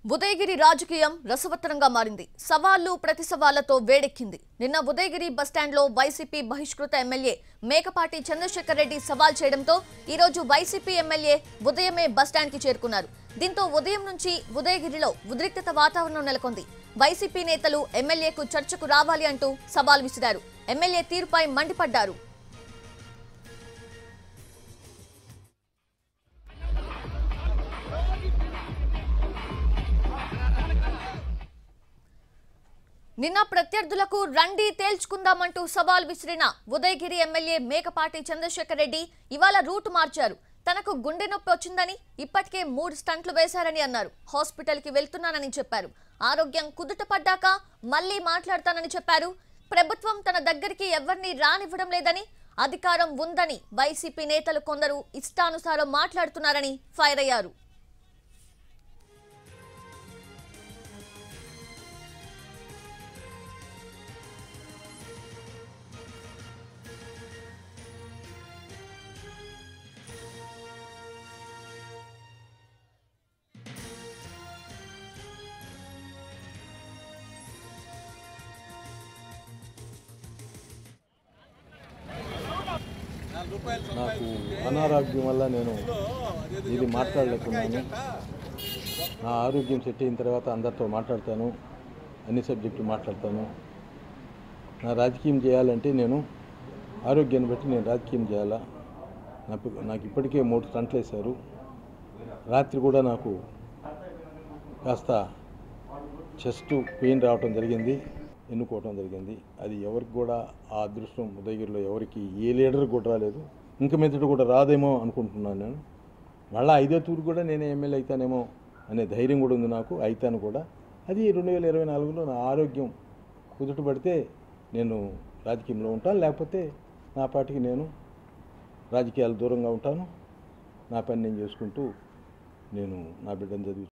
ఉదయగిరి రాజకీయం రసవత్తరంగా మారింది సవాళ్లు ప్రతి సవాళ్లతో వేడెక్కింది నిన్న ఉదయగిరి బస్టాండ్లో వైసీపీ బహిష్కృత ఎమ్మెల్యే మేకపాటి చంద్రశేఖర్ రెడ్డి సవాల్ చేయడంతో ఈరోజు వైసీపీ ఎమ్మెల్యే ఉదయమే బస్టాండ్కి చేరుకున్నారు దీంతో ఉదయం నుంచి ఉదయగిరిలో ఉద్రిక్తత వాతావరణం నెలకొంది వైసీపీ నేతలు ఎమ్మెల్యేకు చర్చకు రావాలి అంటూ సవాల్ విసిరారు ఎమ్మెల్యే తీరుపై మండిపడ్డారు నిన్న ప్రత్యర్థులకు రండి తేల్చుకుందామంటూ సవాల్ విసిరిన ఉదయగిరి ఎమ్మెల్యే మేకపాటి చంద్రశేఖర్ రెడ్డి ఇవాళ రూట్ మార్చారు తనకు గుండె నొప్పి వచ్చిందని ఇప్పటికే మూడు స్టంట్లు వేశారని అన్నారు హాస్పిటల్కి వెళ్తున్నానని చెప్పారు ఆరోగ్యం కుదుట పడ్డాక మళ్ళీ మాట్లాడతానని చెప్పారు ప్రభుత్వం తన దగ్గరికి ఎవరిని రానివ్వడం లేదని అధికారం ఉందని వైసీపీ నేతలు కొందరు ఇష్టానుసారం మాట్లాడుతున్నారని ఫైర్ అయ్యారు నాకు అనారోగ్యం వల్ల నేను ఇది మాట్లాడలేకున్నాను నా ఆరోగ్యం సెట్ అయిన తర్వాత అందరితో మాట్లాడతాను అన్ని సబ్జెక్టులు మాట్లాడతాను నా రాజకీయం చేయాలంటే నేను ఆరోగ్యాన్ని బట్టి నేను రాజకీయం చేయాలా నాకు నాకు ఇప్పటికే మూడు స్టంట్లు వేశారు రాత్రి కూడా నాకు కాస్త చెస్ట్ పెయిన్ రావటం జరిగింది ఎన్నుకోవటం జరిగింది అది ఎవరికి కూడా ఆ అదృష్టం ఉదయగిరిలో ఎవరికి ఏ లీడర్ కూడా రాలేదు ఇంక మీదట కూడా రాదేమో అనుకుంటున్నాను నేను మళ్ళీ ఐదో తూరు కూడా నేనే ఎమ్మెల్యే అవుతానేమో అనే ధైర్యం కూడా ఉంది నాకు అవుతాను కూడా అది రెండు వేల ఇరవై నాలుగులో నా ఆరోగ్యం కుదుట పడితే నేను రాజకీయంలో ఉంటాను లేకపోతే నా పాటికి నేను రాజకీయాలు దూరంగా ఉంటాను నా పని నేను చేసుకుంటూ నేను నా బిడ్డను చదివి